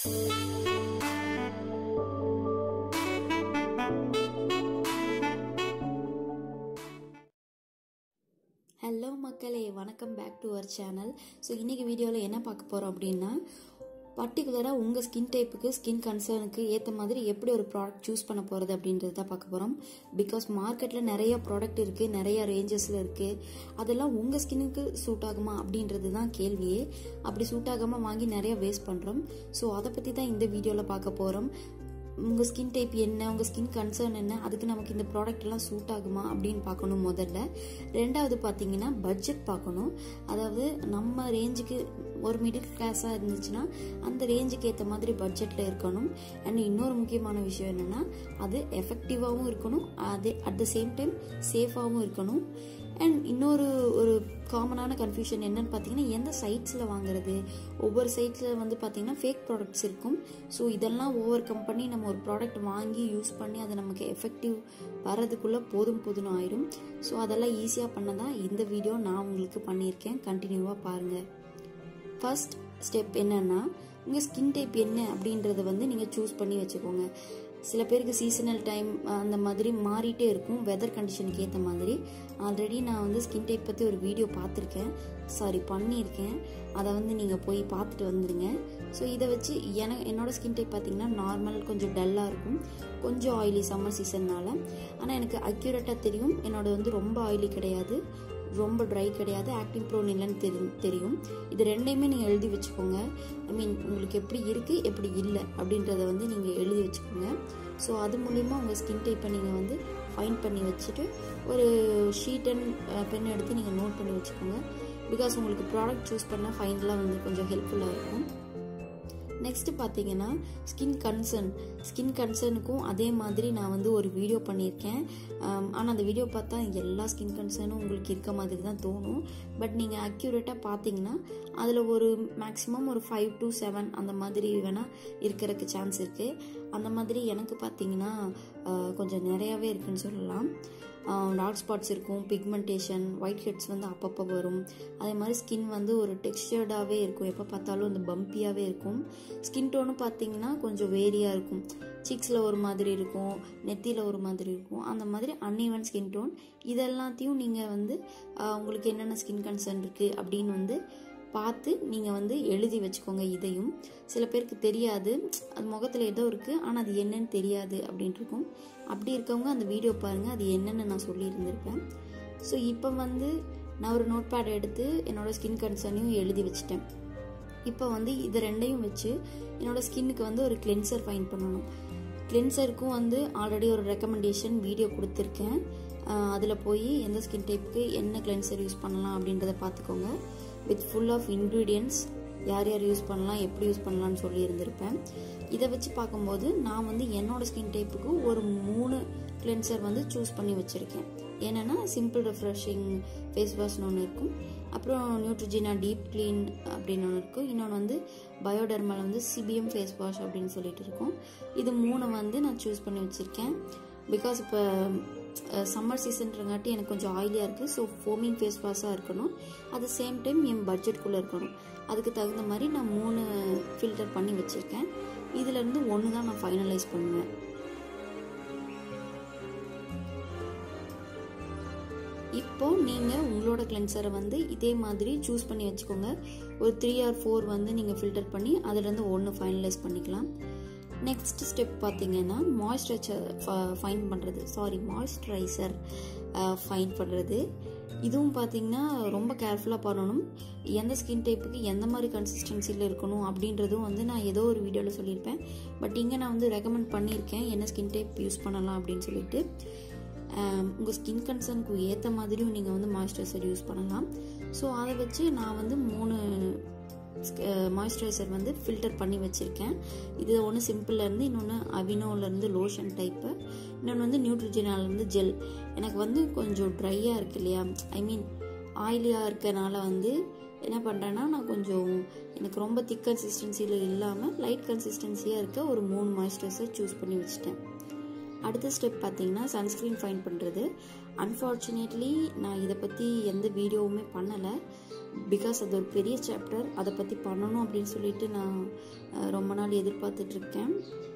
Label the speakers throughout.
Speaker 1: hello மக்களே வணக்கம் back to our channel so இன்றைக்கி வீடியோவில் என்ன பார்க்க போகிறோம் அப்படின்னா பர்டிகுலராக உங்கள் ஸ்கின் டைப்புக்கு ஸ்கின் கன்சர்னுக்கு ஏற்ற மாதிரி எப்படி ஒரு ப்ராடக்ட் சூஸ் பண்ண போகிறது அப்படின்றது தான் பார்க்க போகிறோம் பிகாஸ் மார்க்கெட்டில் நிறைய ப்ராடக்ட் இருக்குது நிறைய ரேஞ்சஸில் இருக்குது அதெல்லாம் உங்கள் ஸ்கின்னுக்கு சூட் ஆகுமா அப்படின்றது தான் கேள்வியே அப்படி சூட் ஆகாமல் வாங்கி நிறைய வேஸ்ட் பண்ணுறோம் ஸோ அதை பற்றி தான் இந்த வீடியோவில் பார்க்க போகிறோம் உங்கள் ஸ்கின் டைப் என்ன உங்கள் ஸ்கின் கன்சர்ன் என்ன அதுக்கு நமக்கு இந்த ப்ராடக்ட் எல்லாம் சூட் ஆகுமா அப்படின்னு பார்க்கணும் முதல்ல ரெண்டாவது பார்த்தீங்கன்னா பட்ஜெட் பார்க்கணும் அதாவது நம்ம ரேஞ்சுக்கு ஒரு மிடில் கிளாஸாக இருந்துச்சுன்னா அந்த ரேஞ்சுக்கு ஏற்ற மாதிரி பட்ஜெட்டில் இருக்கணும் அண்ட் இன்னொரு முக்கியமான விஷயம் என்னென்னா அது எஃபெக்டிவாகவும் இருக்கணும் அதே அட் த சேம் டைம் சேஃபாகவும் இருக்கணும் அண்ட் இன்னொரு ஒரு காமனான கன்ஃபியூஷன் என்னன்னு பார்த்தீங்கன்னா எந்த சைட்ஸில் வாங்குறது ஒவ்வொரு சைட்ஸில் வந்து பார்த்தீங்கன்னா ஃபேக் ப்ராடக்ட்ஸ் இருக்கும் ஸோ இதெல்லாம் ஒவ்வொரு கம்பெனி நம்ம ஒரு ப்ராடக்ட் வாங்கி யூஸ் பண்ணி அது நமக்கு எஃபெக்டிவ் வர்றதுக்குள்ளே போதும் போதும் ஆயிடும் ஸோ அதெல்லாம் ஈஸியாக பண்ண தான் இந்த வீடியோ நான் உங்களுக்கு பண்ணியிருக்கேன் கண்டினியூவாக பாருங்கள் ஃபர்ஸ்ட் ஸ்டெப் என்னன்னா உங்கள் ஸ்கின் டைப் என்ன அப்படின்றத வந்து நீங்கள் சூஸ் பண்ணி வச்சுக்கோங்க சில பேருக்கு சீசனல் டைம் அந்த மாதிரி மாறிட்டே இருக்கும் வெதர் கண்டிஷனுக்கு ஏற்ற மாதிரி ஆல்ரெடி நான் வந்து ஸ்கின் டைப் பற்றி ஒரு வீடியோ பார்த்துருக்கேன் சாரி பண்ணியிருக்கேன் அதை வந்து நீங்கள் போய் பார்த்துட்டு வந்துடுங்க ஸோ இதை வச்சு என என்னோட ஸ்கின் டைப் பார்த்தீங்கன்னா நார்மல் கொஞ்சம் டல்லாக இருக்கும் கொஞ்சம் ஆயிலி சம்மர் சீசன்னால் ஆனால் எனக்கு அக்யூரேட்டாக தெரியும் என்னோட வந்து ரொம்ப ஆயிலி கிடையாது ரொம்ப ட்ரை கிடையாது ஆக்டிவ் ப்ரோன் இல்லைன்னு தெரி தெரியும் இது ரெண்டையுமே நீங்கள் எழுதி வச்சுக்கோங்க ஐ மீன் உங்களுக்கு எப்படி இருக்குது எப்படி இல்லை அப்படின்றத வந்து நீங்கள் எழுதி வச்சுக்கோங்க ஸோ அது மூலிமா உங்கள் ஸ்கின் டைப்பை நீங்கள் வந்து ஃபைன் பண்ணி வச்சுட்டு ஒரு ஷீட் அண்ட் பென் எடுத்து நீங்கள் நோட் பண்ணி வச்சுக்கோங்க பிகாஸ் உங்களுக்கு ப்ராடக்ட் சூஸ் பண்ணால் ஃபைனலாக வந்து கொஞ்சம் ஹெல்ப்ஃபுல்லாக இருக்கும் நெக்ஸ்ட் பார்த்தீங்கன்னா ஸ்கின் கன்சர்ன் ஸ்கின் கன்சர்னுக்கும் அதே மாதிரி நான் வந்து ஒரு வீடியோ பண்ணியிருக்கேன் ஆனால் அந்த வீடியோ பார்த்தா எல்லா ஸ்கின் கன்சர்னும் உங்களுக்கு இருக்க மாதிரி தான் தோணும் பட் நீங்கள் அக்யூரேட்டாக பார்த்தீங்கன்னா அதில் ஒரு மேக்ஸிமம் ஒரு ஃபைவ் டு செவன் அந்த மாதிரி வேணால் இருக்கிறதுக்கு சான்ஸ் இருக்குது அந்த மாதிரி எனக்கு பார்த்தீங்கன்னா கொஞ்சம் நிறையாவே இருக்குன்னு சொல்லலாம் டார்க் ஸ்பாட்ஸ் இருக்கும் பிக்மெண்டேஷன் ஒயிட் ஹெட்ஸ் வந்து அப்பப்போ வரும் அதே மாதிரி ஸ்கின் வந்து ஒரு டெக்ஸ்டர்டாகவே இருக்கும் எப்போ பார்த்தாலும் அந்த பம்பியாகவே இருக்கும் ஸ்கின் டோனும் பார்த்தீங்கன்னா கொஞ்சம் வேரியாக இருக்கும் சிக்ஸில் ஒரு மாதிரி இருக்கும் நெத்தியில் ஒரு மாதிரி இருக்கும் அந்த மாதிரி அன்இவன் ஸ்கின் டோன் இதெல்லாத்தையும் நீங்கள் வந்து உங்களுக்கு என்னென்ன ஸ்கின் கன்சர்ன் இருக்குது அப்படின்னு வந்து பார்த்து நீங்கள் வந்து எழுதி வச்சுக்கோங்க இதையும் சில பேருக்கு தெரியாது அது முகத்தில் ஏதோ இருக்குது ஆனால் அது என்னன்னு தெரியாது அப்படின்ட்டு இருக்கும் அப்படி இருக்கவங்க அந்த வீடியோ பாருங்கள் அது என்னென்னு நான் சொல்லியிருந்திருப்பேன் ஸோ இப்போ வந்து நான் ஒரு நோட் பேட் எடுத்து என்னோட ஸ்கின் கன்சர்னையும் எழுதி வச்சுட்டேன் இப்போ வந்து இது ரெண்டையும் வச்சு என்னோட ஸ்கின்னுக்கு வந்து ஒரு கிளென்சர் ஃபைன் பண்ணணும் கிளென்சருக்கும் வந்து ஆல்ரெடி ஒரு ரெக்கமெண்டேஷன் வீடியோ கொடுத்துருக்கேன் அதில் போய் எந்த ஸ்கின் டைப்புக்கு என்ன கிளென்சர் யூஸ் பண்ணலாம் அப்படின்றத பார்த்துக்கோங்க வித் ஃபுல் ஆஃப் இன்க்ரீடியன்ட்ஸ் யார் யார் யூஸ் பண்ணலாம் எப்படி யூஸ் பண்ணலாம்னு சொல்லி இருந்திருப்பேன் இதை வச்சு பார்க்கும்போது நான் வந்து என்னோட ஸ்கின் டைப்புக்கு ஒரு மூணு கிளென்சர் வந்து சூஸ் பண்ணி வச்சுருக்கேன் என்னென்னா சிம்பிள் ரெஃப்ரெஷிங் ஃபேஸ் வாஷ்னு ஒன்று இருக்கும் அப்புறம் நியூட்ரிஜினா டீப் க்ளீன் அப்படின்னு ஒன்று இருக்கும் இன்னொன்று வந்து பயோடர்மல் வந்து சிபிஎம் ஃபேஸ் வாஷ் அப்படின்னு சொல்லிட்டு இருக்கும் இது மூணு வந்து நான் சூஸ் பண்ணி வச்சுருக்கேன் பிகாஸ் இப்போ சம்மர் சீசன்றங்காட்டி எனக்கு கொஞ்சம் ஆயிலியாக இருக்குது ஸோ ஃபோமிங் ஃபேஸ் வாஷாக இருக்கணும் அட் சேம் டைம் என் பட்ஜெட்குள்ளே இருக்கணும் அதுக்கு தகுந்த மாதிரி நான் மூணு ஃபில்டர் பண்ணி வச்சுருக்கேன் இதிலேருந்து ஒன்று தான் நான் ஃபைனலைஸ் பண்ணுவேன் இப்போ நீங்கள் உங்களோட கிளென்சரை வந்து இதே மாதிரி சூஸ் பண்ணி வச்சுக்கோங்க ஒரு த்ரீ ஆர் ஃபோர் வந்து நீங்கள் ஃபில்டர் பண்ணி அதுலேருந்து ஒன்று ஃபைனலைஸ் பண்ணிக்கலாம் நெக்ஸ்ட் ஸ்டெப் பார்த்தீங்கன்னா மாய்ஸ்சரைசர் ஃபைன் பண்ணுறது சாரி மாய்ஸ்சரைசர் ஃபைன் பண்ணுறது இதுவும் பார்த்தீங்கன்னா ரொம்ப கேர்ஃபுல்லாக பண்ணணும் எந்த ஸ்கின் டைப்புக்கு எந்த மாதிரி கன்சிஸ்டன்சியில் இருக்கணும் அப்படின்றதும் வந்து நான் ஏதோ ஒரு வீடியோவில் சொல்லியிருப்பேன் பட் இங்கே நான் வந்து ரெக்கமெண்ட் பண்ணியிருக்கேன் என்ன ஸ்கின் டைப் யூஸ் பண்ணலாம் அப்படின்னு சொல்லிட்டு உங்கள் ஸ்கின் கன்சர்னுக்கு ஏற்ற மாதிரியும் நீங்கள் வந்து மாய்ஸ்சரைசர் யூஸ் பண்ணலாம் ஸோ அதை வச்சு நான் வந்து மூணு மாய்ஸ்சரைசர் வந்து ஃபில்டர் பண்ணி வச்சுருக்கேன் இது ஒன்று சிம்பிள்லேருந்து இன்னொன்று அவினோலேருந்து லோஷன் டைப்பு இன்னொன்று வந்து நியூட்ரிஜினாலேருந்து ஜெல் எனக்கு வந்து கொஞ்சம் ட்ரையாக இருக்கு இல்லையா ஐ மீன் ஆயிலியாக இருக்கனால வந்து என்ன பண்ணுறேன்னா நான் கொஞ்சம் எனக்கு ரொம்ப திக் கன்சிஸ்டன்சியில் இல்லாமல் லைட் கன்சிஸ்டன்சியாக இருக்க ஒரு மூணு மாய்ஸ்சரைசர் சூஸ் பண்ணி வச்சுட்டேன் அடுத்த ஸ்டெப் பார்த்தீங்கன்னா சன்ஸ்க்ரீன் ஃபைன் பண்ணுறது அன்ஃபார்ச்சுனேட்லி நான் இதை பற்றி எந்த வீடியோவுமே பண்ணலை பிகாஸ் அது ஒரு பெரிய சாப்டர் அதை பற்றி பண்ணணும் அப்படின்னு சொல்லிட்டு நான் அஹ், ரொம்ப நாள் எதிர்பார்த்துட்ருக்கேன்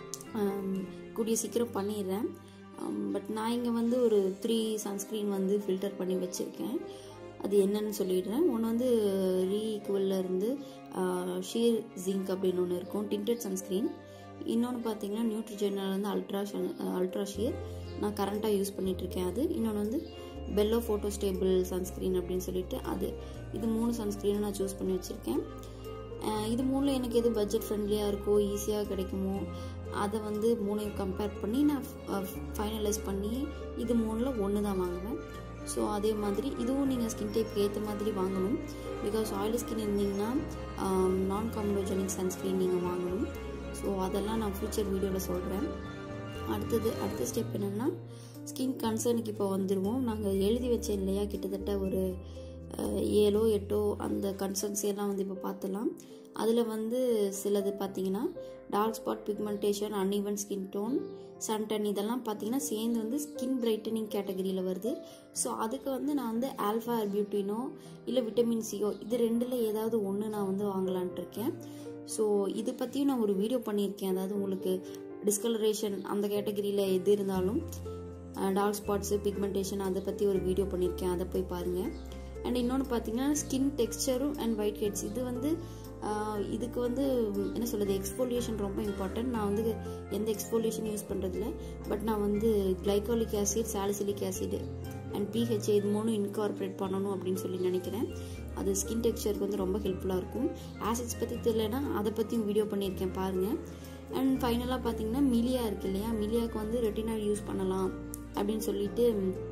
Speaker 1: கூடிய சீக்கிரம் பண்ணிடுறேன் பட் நான் இங்கே வந்து ஒரு த்ரீ சன்ஸ்க்ரீன் வந்து ஃபில்டர் பண்ணி வச்சுருக்கேன் அது என்னன்னு சொல்லிடுறேன் ஒன்று வந்து ரீஇக்குவலில் இருந்து ஷீர் ஜிங்க் அப்படின்னு ஒன்று இருக்கும் டிண்டட் சன்ஸ்க்ரீன் இன்னொன்று பார்த்தீங்கன்னா நியூட்ரிஜெனில் வந்து அல்ட்ரா அல்ட்ரா ஷியர் நான் கரண்ட்டாக யூஸ் பண்ணிகிட்ருக்கேன் அது இன்னொன்று வந்து பெல்லோ ஃபோட்டோ ஸ்டேபிள் சன்ஸ்க்ரீன் அப்படின்னு சொல்லிட்டு அது இது மூணு சன்ஸ்க்ரீனை நான் சூஸ் பண்ணி வச்சுருக்கேன் அஹ் இது மூணில் எனக்கு எது பட்ஜெட் ஃப்ரெண்ட்லியாக இருக்கோ ஈஸியாக கிடைக்குமோ அதை வந்து மூணையும் கம்பேர் பண்ணி நான் ஃபைனலைஸ் பண்ணி இது மூணில் ஒன்று தான் வாங்குவேன் ஸோ அதே மாதிரி இதுவும் நீங்கள் ஸ்கின் டைப்க்கு ஏற்ற மாதிரி வாங்கணும் பிகாஸ் ஆயிலி ஸ்கின் இருந்தீங்கன்னா நான் காம்டோஜெனிக் சன்ஸ்க்ரீன் நீங்கள் வாங்கணும் ஸோ அதெல்லாம் நான் ஃப்யூச்சர் வீடியோவில் சொல்கிறேன் அடுத்தது அடுத்த ஸ்டெப் என்னென்னா ஸ்கின் கன்சர்னுக்கு இப்போ வந்துடுவோம் நாங்கள் எழுதி வச்சேன் இல்லையா கிட்டத்தட்ட ஒரு அஹ், ஏழோ எட்டோ அந்த கன்சர்ன்ஸ் எல்லாம் வந்து இப்போ பார்த்துலாம் அதில் வந்து சிலது பார்த்தீங்கன்னா dark spot pigmentation uneven skin tone suntan இதெல்லாம் பார்த்தீங்கன்னா சேர்ந்து வந்து ஸ்கின் பிரைட்டனிங் கேட்டகரியில் வருது ஸோ அதுக்கு வந்து நான் வந்து ஆல்ஃபா பியூட்டினோ இல்லை விட்டமின் சியோ இது ரெண்டில் ஏதாவது ஒன்று நான் வந்து வாங்கலான்ட்டு இருக்கேன் ஸோ இது பற்றியும் நான் ஒரு வீடியோ பண்ணியிருக்கேன் அதாவது உங்களுக்கு டிஸ்கலரேஷன் அந்த கேட்டகரியில் எது இருந்தாலும் டார்க் ஸ்பாட்ஸு பிக்மெண்டேஷன் அதை பற்றி ஒரு வீடியோ பண்ணியிருக்கேன் அதை போய் பாருங்கள் அண்ட் இன்னொன்று பார்த்தீங்கன்னா ஸ்கின் டெக்ஸ்சரும் அண்ட் ஒயிட் ஹெட்ஸ் இது வந்து ஆஹ், இதுக்கு வந்து என்ன சொல்கிறது எக்ஸ்போலியேஷன் ரொம்ப இம்பார்ட்டன்ட் நான் வந்து எந்த எக்ஸ்போலியேஷன் யூஸ் பண்ணுறதில்ல பட் நான் வந்து glycolic acid salicylic acid and PHA இது மூணும் இன்கார்பரேட் பண்ணணும் அப்படின்னு சொல்லி நினைக்கிறேன் அது ஸ்கின் டெக்ஸ்சருக்கு வந்து ரொம்ப ஹெல்ப்ஃபுல்லாக இருக்கும் ஆசிட்ஸ் பற்றி தெரியலனா அதை பற்றியும் வீடியோ பண்ணியிருக்கேன் பாருங்கள் அண்ட் ஃபைனலாக பார்த்தீங்கன்னா மிலியா இருக்கு இல்லையா மிலியாவுக்கு வந்து ரெட்டினாய்டு யூஸ் பண்ணலாம் அப்படின்னு சொல்லிட்டு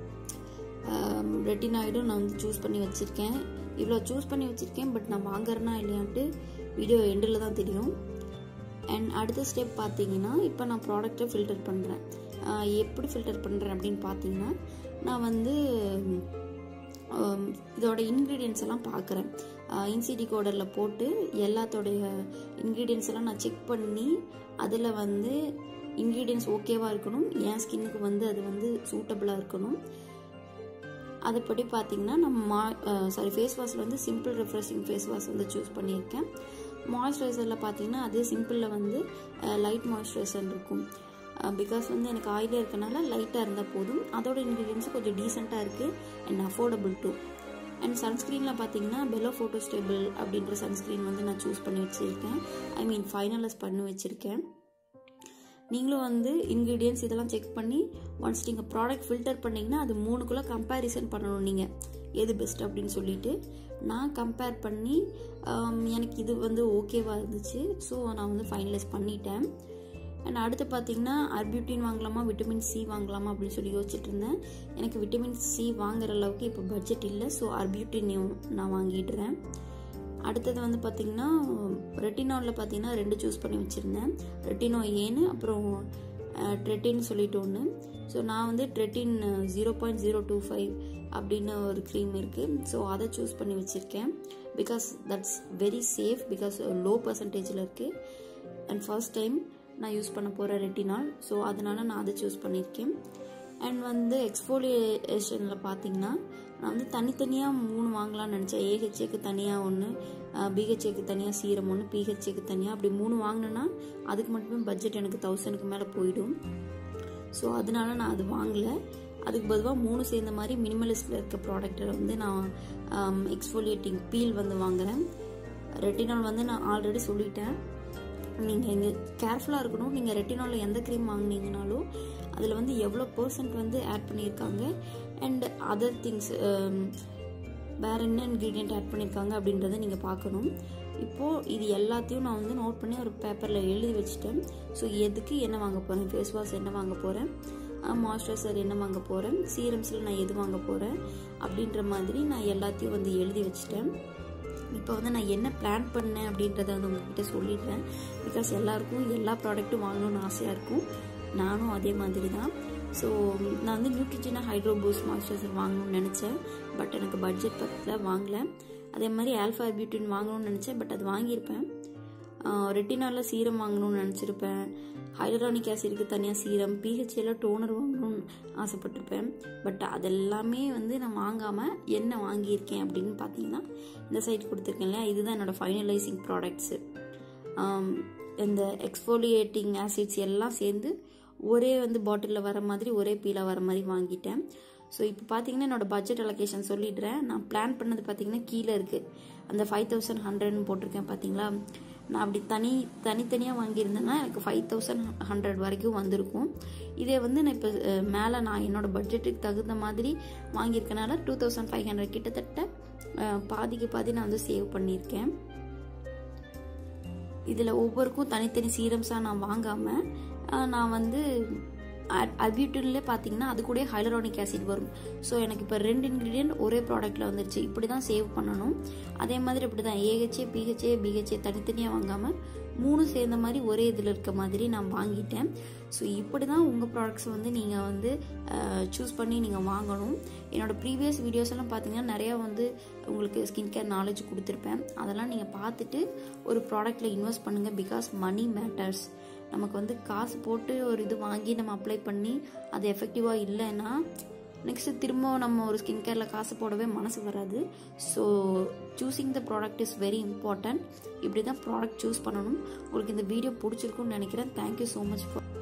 Speaker 1: ரெட்டினாய்டும் நான் வந்து சூஸ் பண்ணி வச்சுருக்கேன் இவ்வளோ சூஸ் பண்ணி வச்சுருக்கேன் பட் நான் வாங்குறேனா இல்லையான்ட்டு வீடியோ எண்டில் தான் தெரியும் அண்ட் அடுத்த ஸ்டெப் பார்த்தீங்கன்னா இப்போ நான் ப்ராடக்ட்டை ஃபில்டர் பண்ணுறேன் எப்படி ஃபில்டர் பண்ணுறேன் அப்படின்னு பார்த்தீங்கன்னா நான் வந்து ஆம், இதோட இன்க்ரீடியன்ஸ் எல்லாம் பார்க்குறேன் இன்சிடி கோடரில் போட்டு எல்லாத்தோடைய இன்க்ரீடியன்ஸ் எல்லாம் நான் செக் பண்ணி அதில் வந்து இன்க்ரீடியன்ஸ் ஓகேவாக இருக்கணும் என் ஸ்கின்னுக்கு வந்து அது வந்து சூட்டபிளாக இருக்கணும் அதுபடி பார்த்தீங்கன்னா நம்ம மா சாரி ஃபேஸ் வாஷில் வந்து சிம்பிள் ரெஃப்ரெஷிங் ஃபேஸ் வாஷ் வந்து சூஸ் பண்ணியிருக்கேன் மாய்ஸ்சரைசரில் பார்த்தீங்கன்னா அதே சிம்பிளில் வந்து லைட் மாய்ஸ்சரைசர் இருக்கும் பிகாஸ் வந்து எனக்கு ஆயிலே இருக்கனால லைட்டாக இருந்தால் போதும் அதோட இன்க்ரீடியன்ஸும் கொஞ்சம் டீசெண்டாக இருக்குது அண்ட் அஃபோர்டபுள் டூ அண்ட் சன்ஸ்க்ரீனில் பார்த்தீங்கன்னா பெலோ ஃபோட்டோ ஸ்டேபிள் அப்படின்ற சன்ஸ்க்ரீன் வந்து நான் சூஸ் பண்ணி வச்சுருக்கேன் ஐ மீன் ஃபைனலைஸ் பண்ணி வச்சுருக்கேன் நீங்களும் வந்து இன்க்ரீடியன்ஸ் இதெல்லாம் செக் பண்ணி ஒன்ஸ் நீங்கள் ப்ராடக்ட் ஃபில்டர் பண்ணிங்கன்னா அது மூணுக்குள்ளே கம்பேரிசன் பண்ணணும் நீங்கள் எது பெஸ்ட் அப்படின்னு சொல்லிட்டு நான் கம்பேர் பண்ணி ஆம், எனக்கு இது வந்து ஓகேவாக இருந்துச்சு ஸோ நான் வந்து ஃபைனலைஸ் பண்ணிட்டேன் அண்ட் அடுத்து பார்த்தீங்கன்னா அர்பியூட்டின் வாங்கலாமா விட்டமின் சி வாங்கலாமா அப்படின்னு சொல்லி யோசிச்சுட்டு இருந்தேன் எனக்கு விட்டமின் சி வாங்குற அளவுக்கு இப்போ பட்ஜெட் இல்லை ஸோ அர்பியூட்டினையும் நான் வாங்கிடுறேன் அடுத்தது வந்து பார்த்தீங்கன்னா ரெட்டினாலில் பார்த்தீங்கன்னா ரெண்டு சூஸ் பண்ணி வச்சுருந்தேன் ரெட்டினோ ஏன்னு அப்புறம் ட்ரெட்டின்னு சொல்லிட்டு ஒன்று ஸோ நான் வந்து Tretin zero point zero two five அப்படின்னு ஒரு க்ரீம் இருக்குது ஸோ அதை சூஸ் பண்ணி வச்சுருக்கேன் because that's very safe because low பர்சன்டேஜில் இருக்குது அண்ட் ஃபர்ஸ்ட் டைம் நான் யூஸ் பண்ண போகிற ரெட்டினால் ஸோ அதனால நான் அதை சூஸ் பண்ணியிருக்கேன் அண்ட் வந்து எக்ஸ்ஃபோலியேஷனில் பார்த்தீங்கன்னா நான் வந்து தனித்தனியாக மூணு வாங்கலாம்னு நினச்சேன் ஏஹெச்ஏக்கு தனியாக ஒன்று பிஹெச்ஏக்கு தனியாக சீரம் ஒன்று பிஹெச்ஏக்கு தனியாக அப்படி மூணு வாங்கினேன்னா அதுக்கு மட்டுமே பட்ஜெட் எனக்கு தௌசண்ட்க்கு மேலே போயிடும் ஸோ அதனால நான் அது வாங்கலை அதுக்கு பதிலாக மூணு சேர்ந்த மாதிரி மினிமலிஸ்டில் இருக்க ப்ராடக்ட்டை வந்து நான் எக்ஸ்ஃபோலியேட்டிங் பீல் வந்து வாங்குறேன் ரெட்டினால் வந்து நான் ஆல்ரெடி சொல்லிட்டேன் நீங்கள் இங்கே கேர்ஃபுல்லாக இருக்கணும் நீங்கள் ரெட்டினாலில் எந்த க்ரீம் வாங்குனீங்கனாலும் அதில் வந்து எவ்வளோ பர்சன்ட் வந்து ஆட் பண்ணியிருக்காங்க அண்ட் அதர் திங்ஸ் வேறு என்ன இன்க்ரீடியன்ட் ஆட் பண்ணியிருக்காங்க அப்படின்றத நீங்கள் பார்க்கணும் இப்போது இது எல்லாத்தையும் நான் வந்து நோட் பண்ணி ஒரு பேப்பரில் எழுதி வச்சுட்டேன் ஸோ எதுக்கு என்ன வாங்க போகிறேன் ஃபேஸ் வாஷ் என்ன வாங்க போகிறேன் மாய்ஸ்சரைசர் என்ன வாங்க போகிறேன் சீரம்ஸில் நான் எது வாங்க போகிறேன் அப்படின்ற மாதிரி நான் எல்லாத்தையும் வந்து எழுதி வச்சுட்டேன் இப்போ வந்து நான் என்ன பிளான் பண்ணேன் அப்படின்றத வந்து உங்ககிட்ட சொல்லிடுறேன் பிகாஸ் எல்லாருக்கும் எல்லா ப்ராடக்ட்டும் வாங்கணும்னு ஆசையாக இருக்கும் நானும் அதே மாதிரி தான் ஸோ நான் வந்து நியூட்ரிஜினா ஹைட்ரோ பூஸ்ட் மாய்ஸ்சரைசர் வாங்கணும்னு நினச்சேன் பட் எனக்கு பட்ஜெட் பத்தில் வாங்கலை அதே மாதிரி ஆல்ஃபா பியூட்டின் வாங்கணும்னு நினச்சேன் பட் அது வாங்கியிருப்பேன் ரெட்டினாலில் சீரம் வாங்கணும்னு நினச்சிருப்பேன் ஹைலரானிக் ஆசிடுக்கு தனியாக சீரம் பிஹெச்ஏல டோனர் வாங்கணும்னு ஆசைப்பட்டிருப்பேன் பட் அதெல்லாமே வந்து நான் வாங்காமல் என்ன வாங்கியிருக்கேன் அப்படின்னு பார்த்தீங்கன்னா இந்த சைட் கொடுத்துருக்கேன் இல்லையா இதுதான் என்னோடய ஃபைனலைசிங் ப்ராடக்ட்ஸு இந்த எக்ஸ்ஃபோலியேட்டிங் ஆசிட்ஸ் எல்லாம் சேர்ந்து ஒரே வந்து பாட்டிலில் வர மாதிரி ஒரே பீலாக வர மாதிரி வாங்கிட்டேன் ஸோ இப்போ பார்த்தீங்கன்னா என்னோடய பட்ஜெட் அலோகேஷன் சொல்லிடுறேன் நான் பிளான் பண்ணது பார்த்தீங்கன்னா கீழே இருக்குது அந்த ஃபைவ் தௌசண்ட் ஹண்ட்ரட்னு போட்டிருக்கேன் பார்த்தீங்களா நான் அப்படி தனி தனித்தனியாக வாங்கியிருந்தேன்னா எனக்கு ஃபைவ் தௌசண்ட் ஹண்ட்ரட் வரைக்கும் வந்திருக்கும் இதே வந்து நான் இப்போ மேலே நான் என்னோடய பட்ஜெட்டுக்கு தகுந்த மாதிரி வாங்கியிருக்கனால டூ தௌசண்ட் ஃபைவ் ஹண்ட்ரட் கிட்டத்தட்ட பாதிக்கு பாதி நான் வந்து சேவ் பண்ணியிருக்கேன் இதில் ஒவ்வொருக்கும் தனித்தனி சீரம்ஸாக நான் வாங்காமல் நான் வந்து அபியூட்டின்லேயே பார்த்தீங்கன்னா அது கூட ஹைலரானிக் ஆசிட் வரும் ஸோ எனக்கு இப்போ ரெண்டு இன்க்ரீடியன்ட் ஒரே ப்ராடக்ட்டில் வந்துருச்சு இப்படி தான் சேவ் பண்ணணும் அதே மாதிரி இப்படி தான் ஏஹெச்ஏ பிஹெச்ஏ பிஹெச்ஏ தனித்தனியாக வாங்காமல் மூணு சேர்ந்த மாதிரி ஒரே இதில் இருக்க மாதிரி நான் வாங்கிட்டேன் ஸோ இப்படி தான் உங்கள் ப்ராடக்ட்ஸ் வந்து நீங்கள் வந்து சூஸ் பண்ணி நீங்கள் வாங்கணும் என்னோடய ப்ரீவியஸ் வீடியோஸ் எல்லாம் பார்த்தீங்கன்னா நிறையா வந்து உங்களுக்கு ஸ்கின் கேர் நாலேஜ் கொடுத்துருப்பேன் அதெல்லாம் நீங்கள் பார்த்துட்டு ஒரு ப்ராடக்ட்டில் இன்வெஸ்ட் பண்ணுங்கள் பிகாஸ் மணி மேட்டர்ஸ் நமக்கு வந்து காசு போட்டு ஒரு இது வாங்கி நம்ம அப்ளை பண்ணி அது எஃபெக்டிவாக இல்லைன்னா நெக்ஸ்ட்டு திரும்ப நம்ம ஒரு ஸ்கின் கேரில் காசு போடவே மனசு வராது so choosing the product is very important இப்படி தான் ப்ராடக்ட் சூஸ் பண்ணணும் உங்களுக்கு இந்த வீடியோ பிடிச்சிருக்குன்னு நினைக்கிறேன் தேங்க்யூ ஸோ மச் ஃபார்